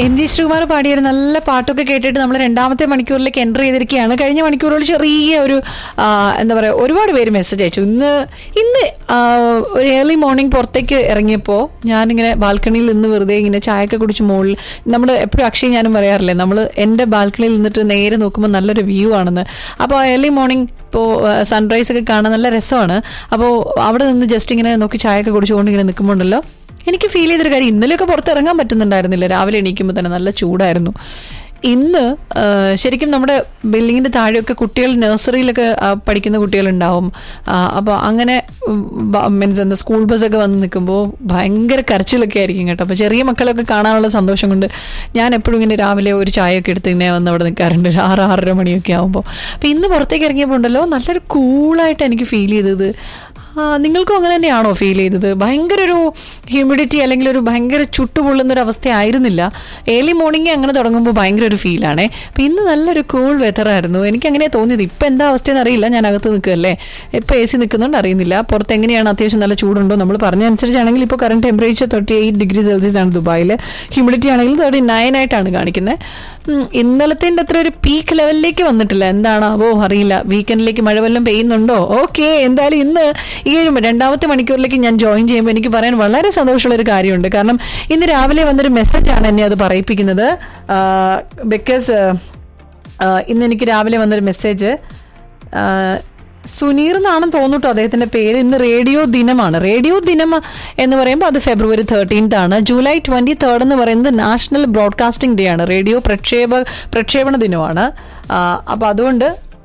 M G Sreekumar പാടിയ ഒരു നല്ല പാട്ടൊക്കെ കേട്ടിട്ട് നമ്മൾ രണ്ടാമത്തെ മണിക്കൂറിലേക്ക് എൻ്റർ ചെയ്തിരിക്കുകയാണ് കഴിഞ്ഞ മണിക്കൂറുകളിൽ ചെറിയ ഒരു ആ, എന്താ പറയുക ഒരുപാട് പേര് മെസ്സേജ് അയച്ചു ഇന്ന് ഇന്ന് ആ, ഒരു ഏർലി മോർണിംഗ് പുറത്തേക്ക് ഇറങ്ങിയപ്പോൾ ഞാനിങ്ങനെ ബാൽക്കണിയിൽ നിന്ന് വെറുതെ ഇങ്ങനെ ചായയൊക്കെ കുടിച്ച് മുകളിൽ നമ്മൾ എപ്പോഴും അക്ഷയ് ഞാനും പറയാറില്ലേ നമ്മൾ എൻ്റെ ബാൽക്കണിയിൽ നിന്നിട്ട് നേരെ നോക്കുമ്പോൾ നല്ലൊരു വ്യൂ ആണെന്ന് അപ്പോൾ ഏർലി മോർണിംഗ് ഇപ്പോൾ സൺറൈസ് ഒക്കെ കാണാൻ നല്ല രസമാണ് അപ്പോൾ അവിടെ നിന്ന് ജസ്റ്റ് ഇങ്ങനെ നോക്കി ചായയൊക്കെ കുടിച്ചുകൊണ്ട് ഇങ്ങനെ നിൽക്കുമ്പോണ്ടല്ലോ എനിക്ക് ഫീൽ ചെയ്തൊരു കാര്യം ഇന്നലെയൊക്കെ പുറത്തിറങ്ങാൻ പറ്റുന്നുണ്ടായിരുന്നില്ല രാവിലെ എണീക്കുമ്പോൾ തന്നെ നല്ല ചൂടായിരുന്നു ഇന്ന് ആ, ശരിക്കും നമ്മുടെ ബിൽഡിങ്ങിന്റെ താഴെയൊക്കെ കുട്ടികൾ നഴ്സറിയിലൊക്കെ ആ, പഠിക്കുന്ന കുട്ടികളുണ്ടാവും അപ്പോൾ അങ്ങനെ മീൻസ് എന്താ സ്കൂൾ ബസ്സൊക്കെ വന്ന് നിൽക്കുമ്പോൾ ഭയങ്കര കരച്ചിലൊക്കെ ആയിരിക്കും കേട്ടോ അപ്പോൾ ചെറിയ മക്കളൊക്കെ കാണാനുള്ള സന്തോഷം കൊണ്ട് ഞാൻ എപ്പോഴും ഇങ്ങനെ രാവിലെ ഒരു ചായയൊക്കെ എടുത്ത് ഇങ്ങനെ വന്ന് അവിടെ നിൽക്കാറുണ്ട് ഒരു ആറ് ആറര മണിയൊക്കെ ആകുമ്പോൾ അപ്പോൾ ഇന്ന് പുറത്തേക്ക് ഇറങ്ങിയപ്പോൾ ഉണ്ടല്ലോ നല്ലൊരു കൂളായിട്ട് എനിക്ക് ഫീൽ ചെയ്തത് ആ, നിങ്ങൾക്കും അങ്ങനെ തന്നെയാണോ ഫീൽ ചെയ്തത് ഭയങ്കര ഒരു ഹ്യൂമിഡിറ്റി അല്ലെങ്കിൽ ഒരു ഭയങ്കര ചുട്ടുപൊള്ളുന്ന ഒരു അവസ്ഥ ആയിരുന്നില്ല ഏർലി മോർണിംഗ് അങ്ങനെ തുടങ്ങുമ്പോൾ ഭയങ്കര ഒരു ഫീലാണേ അപ്പം ഇന്ന് നല്ലൊരു കൂൾ വെതറായിരുന്നു എനിക്ക് അങ്ങനെ തോന്നിയത് ഇപ്പം എന്താ അവസ്ഥയെന്ന് അറിയില്ല ഞാൻ അകത്ത് നിൽക്കുകയല്ലേ ഇപ്പം എ സി നിൽക്കുന്നുണ്ട് അറിയുന്നില്ല പുറത്ത് എങ്ങനെയാണ് അത്യാവശ്യം നല്ല ചൂടുണ്ടോ നമ്മൾ പറഞ്ഞ അനുസരിച്ചാണെങ്കിൽ ഇപ്പോൾ current temperature thirty eight degree Celsius ആണ് ദുബായിൽ ഹ്യൂമിഡിറ്റി ആണെങ്കിൽ തേർട്ടി നയൻ ആയിട്ടാണ് കാണിക്കുന്നത് ഉം, ഇന്നലത്തേൻ്റെ അത്ര ഒരു പീക്ക് ലെവലിലേക്ക് വന്നിട്ടില്ല എന്താണാവോ അറിയില്ല വീക്കെൻഡിലേക്ക് മഴ വല്ലതും പെയ്യുന്നുണ്ടോ ഓക്കെ എന്തായാലും ഇന്ന് ഈ ഒരു രണ്ടാമത്തെ മണിക്കൂറിലേക്ക് ഞാൻ ജോയിൻ ചെയ്യുമ്പോൾ എനിക്ക് പറയാൻ വളരെ സന്തോഷമുള്ള ഒരു കാര്യമുണ്ട് കാരണം ഇന്ന് രാവിലെ വന്നൊരു മെസ്സേജാണ് എന്നെ അത് പറയിപ്പിക്കുന്നത് ബിക്കോസ് ഇന്ന് എനിക്ക് രാവിലെ വന്നൊരു മെസ്സേജ് സുനീർ എന്നാണെന്ന് തോന്നുട്ടോ അദ്ദേഹത്തിന്റെ പേര് ഇന്ന് റേഡിയോ ദിനമാണ് റേഡിയോ ദിനം എന്ന് പറയുമ്പോൾ അത് ഫെബ്രുവരി തേർട്ടീൻത്ത് ആണ് ജൂലൈ ട്വന്റി തേർഡ് എന്ന് പറയുന്നത് നാഷണൽ ബ്രോഡ്കാസ്റ്റിംഗ് ഡേ ആണ് റേഡിയോ പ്രക്ഷേപ പ്രക്ഷേപണ ദിനമാണ് അപ്പോൾ അതുകൊണ്ട്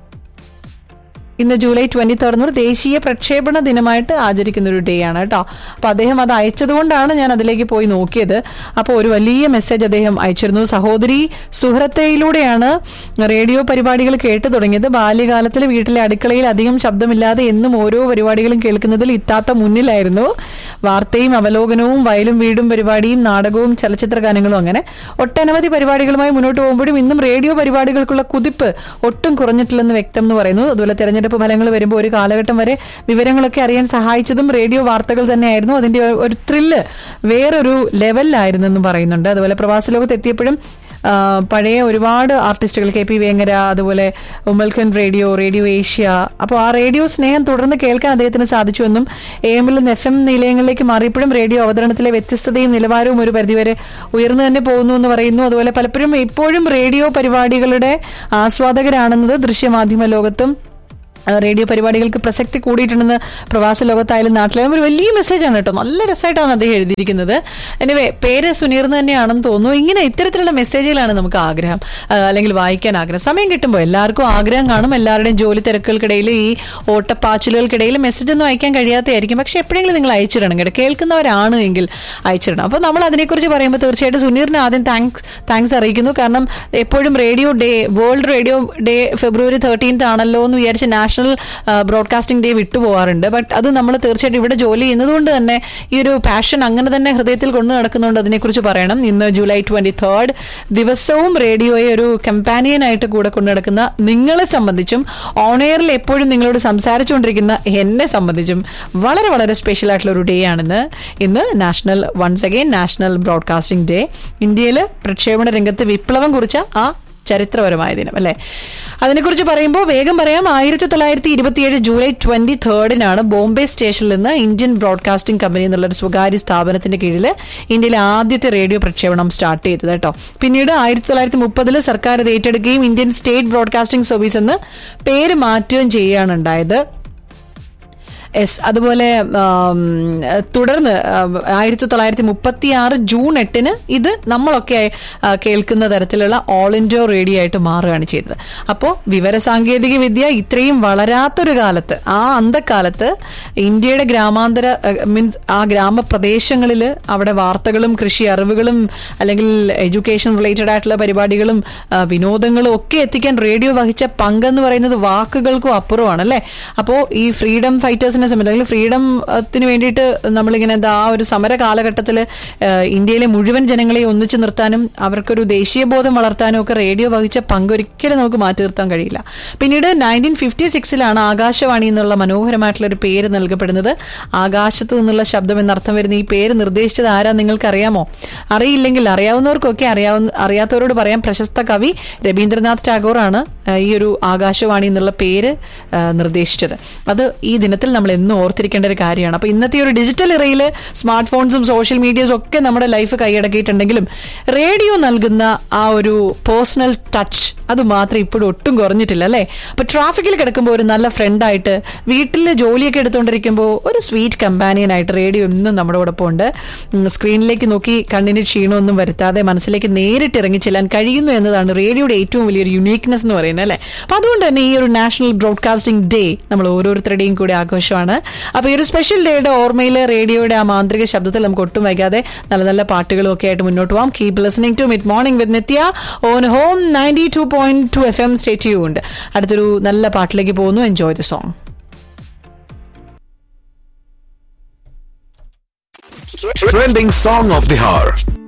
ഇന്ന് ജൂലൈ ട്വന്റി തേർഡ് എന്ന് ദേശീയ പ്രക്ഷേപണ ദിനമായിട്ട് ആചരിക്കുന്ന ഒരു ഡേ ആണ് കേട്ടോ അപ്പോൾ അദ്ദേഹം അത് അയച്ചതുകൊണ്ടാണ് ഞാൻ അതിലേക്ക് പോയി നോക്കിയത് അപ്പോൾ ഒരു വലിയ മെസ്സേജ് അദ്ദേഹം അയച്ചിരുന്നു സഹോദരി സുഹൃത്തയിലൂടെയാണ് റേഡിയോ പരിപാടികൾ കേട്ടു തുടങ്ങിയത് ബാല്യകാലത്തിൽ വീട്ടിലെ അടുക്കളയിൽ അധികം ശബ്ദമില്ലാതെ എന്നും ഓരോ പരിപാടികളും കേൾക്കുന്നതിൽ ഇത്താത്ത മുന്നിലായിരുന്നു വാർത്തയും അവലോകനവും വയലും വീടും പരിപാടിയും നാടകവും ചലച്ചിത്ര ഗാനങ്ങളും അങ്ങനെ ഒട്ടനവധി പരിപാടികളുമായി മുന്നോട്ട് പോകുമ്പോഴും ഇന്നും റേഡിയോ പരിപാടികൾക്കുള്ള കുതിപ്പ് ഒട്ടും കുറഞ്ഞിട്ടില്ലെന്ന് വ്യക്തം എന്ന് പറയുന്നു അതുപോലെ തെരഞ്ഞെടുപ്പ് ഫലങ്ങൾ വരുമ്പോൾ ഒരു കാലഘട്ടം വരെ വിവരങ്ങളൊക്കെ അറിയാൻ സഹായിച്ചതും റേഡിയോ വാർത്തകൾ തന്നെയായിരുന്നു അതിന്റെ ഒരു ത്രില്ല് വേറൊരു ലെവലിലായിരുന്നു എന്നും പറയുന്നുണ്ട് അതുപോലെ പ്രവാസ ലോകത്ത് എത്തിയപ്പോഴും ആ, പഴയ ഒരുപാട് ആർട്ടിസ്റ്റുകൾ കെ പി വേങ്ങര അതുപോലെ ഉമ്മൽഖൻ റേഡിയോ റേഡിയോ ഏഷ്യ അപ്പോൾ ആ റേഡിയോ സ്നേഹം തുടർന്ന് കേൾക്കാൻ അദ്ദേഹത്തിന് സാധിച്ചു എന്നും എ എമ്മിൽ നിന്ന് എഫ് എം നിലയങ്ങളിലേക്ക് മാറിയപ്പോഴും റേഡിയോ അവതരണത്തിലെ വ്യത്യസ്തതയും നിലവാരവും ഒരു പരിധിവരെ ഉയർന്നു തന്നെ പോകുന്നു എന്ന് പറയുന്നു അതുപോലെ പലപ്പോഴും ഇപ്പോഴും റേഡിയോ പരിപാടികളുടെ ആസ്വാദകരാണെന്നത് ദൃശ്യമാധ്യമ ലോകത്തും ആ, റേഡിയോ പരിപാടികൾക്ക് പ്രസക്തി കൂടിയിട്ടുണ്ടെന്ന് പ്രവാസ ലോകത്തായാലും നാട്ടിലായാലും ഒരു വലിയ മെസ്സേജാണ് കേട്ടോ നല്ല രസമായിട്ടാണ് അദ്ദേഹം എഴുതിയിരിക്കുന്നത് എനിവേ പേര് സുനീർന്ന് തന്നെയാണെന്ന് തോന്നുന്നു ഇങ്ങനെ ഇത്തരത്തിലുള്ള മെസ്സേജുകളാണ് നമുക്ക് ആഗ്രഹം ആ, അല്ലെങ്കിൽ വായിക്കാൻ ആഗ്രഹം സമയം കിട്ടുമ്പോൾ എല്ലാവർക്കും ആഗ്രഹം കാണും എല്ലാവരുടെയും ജോലി തിരക്കുകൾക്കിടയിൽ ഈ ഓട്ടപ്പാച്ചിലുകൾക്കിടയിൽ മെസ്സേജ് ഒന്നും അയക്കാൻ കഴിയാത്തതായിരിക്കും പക്ഷെ എപ്പോഴെങ്കിലും നിങ്ങൾ അയച്ചിടണം കേട്ടോ കേൾക്കുന്നവരാണ് എങ്കിൽ അയച്ചിടണം അപ്പോൾ നമ്മൾ അതിനെക്കുറിച്ച് പറയുമ്പോൾ തീർച്ചയായിട്ടും സുനീറിന് ആദ്യം താങ്ക്സ് താങ്ക്സ് അറിയിക്കുന്നു കാരണം എപ്പോഴും radio day world radio day February thirteenth ആണല്ലോ എന്ന് വിചാരിച്ച് നാഷണൽ ബ്രോഡ്കാസ്റ്റിംഗ് ഡേ വിട്ടുപോകാറുണ്ട് ബട്ട് അത് നമ്മൾ തീർച്ചയായിട്ടും ഇവിടെ ജോലി ചെയ്യുന്നതുകൊണ്ട് തന്നെ ഈ ഒരു പാഷൻ അങ്ങനെ തന്നെ ഹൃദയത്തിൽ കൊണ്ടു നടക്കുന്നുണ്ട് അതിനെക്കുറിച്ച് പറയണം ഇന്ന് ജൂലൈ ട്വന്റി തേർഡ് ദിവസവും റേഡിയോയെ ഒരു കമ്പാനിയൻ ആയിട്ട് കൂടെ കൊണ്ടു നടക്കുന്ന നിങ്ങളെ സംബന്ധിച്ചും ഓൺ എയറിൽ എപ്പോഴും നിങ്ങളോട് സംസാരിച്ചുകൊണ്ടിരിക്കുന്ന എന്നെ സംബന്ധിച്ചും വളരെ വളരെ സ്പെഷ്യൽ ആയിട്ടുള്ള ഒരു ഡേ ആണിന്ന് ഇന്ന് national once again national broadcasting day ഇന്ത്യയിൽ പ്രക്ഷേപണ രംഗത്ത് വിപ്ലവം കുറിച്ച ആ ചരിത്രപരമായ ദിനം അല്ലെ അതിനെക്കുറിച്ച് പറയുമ്പോൾ വേഗം പറയാം ആയിരത്തി തൊള്ളായിരത്തി ഇരുപത്തിയേഴ് ജൂലൈ ട്വന്റി തേർഡിനാണ് ബോംബെ സ്റ്റേഷനിൽ നിന്ന് ഇന്ത്യൻ ബ്രോഡ്കാസ്റ്റിംഗ് കമ്പനി എന്നുള്ള ഒരു സ്വകാര്യ സ്ഥാപനത്തിന്റെ കീഴിൽ ഇന്ത്യയിലെ ആദ്യത്തെ റേഡിയോ പ്രക്ഷേപണം സ്റ്റാർട്ട് ചെയ്തത് കേട്ടോ പിന്നീട് ആയിരത്തി തൊള്ളായിരത്തി മുപ്പതിൽ സർക്കാർ ഇത് ഏറ്റെടുക്കുകയും ഇന്ത്യൻ സ്റ്റേറ്റ് ബ്രോഡ്കാസ്റ്റിംഗ് സർവീസ് എന്ന് പേര് മാറ്റുകയും ചെയ്യുകയാണ് ഉണ്ടായത് എസ് അതുപോലെ ആം, തുടർന്ന് ആയിരത്തി തൊള്ളായിരത്തി മുപ്പത്തി ആറ് ജൂൺ എട്ടിന് ഇത് നമ്മളൊക്കെ ആ, കേൾക്കുന്ന തരത്തിലുള്ള ഓൾ ഇന്ത്യ റേഡിയോ ആയിട്ട് മാറുകയാണ് ചെയ്തത് അപ്പോൾ വിവരസാങ്കേതിക വിദ്യ ഇത്രയും വളരാത്തൊരു കാലത്ത് ആ അന്തക്കാലത്ത് ഇന്ത്യയുടെ ഗ്രാമാന്തര മീൻസ് ആ ഗ്രാമപ്രദേശങ്ങളിൽ അവിടെ വാർത്തകളും കൃഷി അറിവുകളും അല്ലെങ്കിൽ എഡ്യൂക്കേഷൻ റിലേറ്റഡ് ആയിട്ടുള്ള പരിപാടികളും ആ, വിനോദങ്ങളും ഒക്കെ എത്തിക്കാൻ റേഡിയോ വഹിച്ച പങ്കെന്ന് പറയുന്നത് വാക്കുകൾക്കും അപ്പുറമാണ് അല്ലേ അപ്പോൾ ഈ ഫ്രീഡം ഫൈറ്റേഴ്സിനെ മെക്കാനിസം അല്ലെങ്കിൽ ഫ്രീഡത്തിന് വേണ്ടിയിട്ട് നമ്മളിങ്ങനെ എന്താ ആ ഒരു സമര കാലഘട്ടത്തിൽ ഇന്ത്യയിലെ മുഴുവൻ ജനങ്ങളെ ഒന്നിച്ചു നിർത്താനും അവർക്കൊരു ദേശീയബോധം വളർത്താനും ഒക്കെ റേഡിയോ വഹിച്ച പങ്ക് ഒരിക്കലും നമുക്ക് മാറ്റി നിർത്താൻ കഴിയില്ല പിന്നീട് നയൻറ്റീൻ ഫിഫ്റ്റി സിക്സിലാണ് ആകാശവാണി എന്നുള്ള മനോഹരമായിട്ടുള്ള ഒരു പേര് നൽകപ്പെടുന്നത് ആകാശത്ത് നിന്നുള്ള ശബ്ദം എന്നർത്ഥം വരുന്ന ഈ പേര് നിർദ്ദേശിച്ചത് ആരാ നിങ്ങൾക്ക് അറിയാമോ അറിയില്ലെങ്കിൽ അറിയാവുന്നവർക്കൊക്കെ അറിയാവുന്ന അറിയാത്തവരോട് പറയാം പ്രശസ്ത കവി രവീന്ദ്രനാഥ് ടാഗോർ ആണ് ആ, ഈ ഒരു ആകാശവാണി എന്നുള്ള പേര് ആ, നിർദ്ദേശിച്ചത് അത് ഈ ദിനത്തിൽ നമ്മൾ എന്നും ഓർത്തിരിക്കേണ്ട ഒരു കാര്യമാണ് അപ്പൊ ഇന്നത്തെ ഒരു ഡിജിറ്റൽ ഇറയിൽ സ്മാർട്ട് ഫോൺസും സോഷ്യൽ മീഡിയസും ഒക്കെ നമ്മുടെ ലൈഫ് കൈയടക്കിയിട്ടുണ്ടെങ്കിലും റേഡിയോ നൽകുന്ന ആ ഒരു പേഴ്സണൽ ടച്ച് അത് മാത്രം ഇപ്പോഴും ഒട്ടും കുറഞ്ഞിട്ടില്ല അല്ലേ അപ്പൊ ട്രാഫിക്കിൽ കിടക്കുമ്പോൾ ഒരു നല്ല ഫ്രണ്ടായിട്ട് വീട്ടിൽ ജോലിയൊക്കെ എടുത്തുകൊണ്ടിരിക്കുമ്പോൾ ഒരു സ്വീറ്റ് കമ്പാനിയൻ ആയിട്ട് റേഡിയോ എന്നും നമ്മുടെ ഒപ്പം ഉണ്ട് ഉം, സ്ക്രീനിലേക്ക് നോക്കി കണ്ണിന് ക്ഷീണമൊന്നും വരുത്താതെ മനസ്സിലേക്ക് നേരിട്ട് ഇറങ്ങി ചെല്ലാൻ കഴിയുന്നു എന്നതാണ് റേഡിയോയുടെ ഏറ്റവും വലിയൊരു യുണീക്നെസ് എന്ന് പറയുന്നത് അല്ലേ അപ്പൊ അതുകൊണ്ട് തന്നെ ഈ ഒരു നാഷണൽ ബ്രോഡ്കാസ്റ്റിംഗ് ഡേ നമ്മൾ ഓരോരുത്തരുടെയും കൂടി ആഘോഷമാണ് അപ്പൊ ഈ ഒരു സ്പെഷ്യൽ ഡേയുടെ ഓർമ്മയിൽ റേഡിയോയുടെ ആ മാന്ത്രിക ശബ്ദത്തിൽ നമുക്ക് ഒട്ടും വൈകാതെ നല്ല നല്ല പാട്ടുകളും ഒക്കെ ആയിട്ട് മുന്നോട്ട് പോകാം keep listening to mid morning with Nithya on home ninety two point two F M state ഉണ്ട് അടുത്തൊരു നല്ല പാട്ടിലേക്ക് പോകുന്നു enjoy the song Trending song of the hour.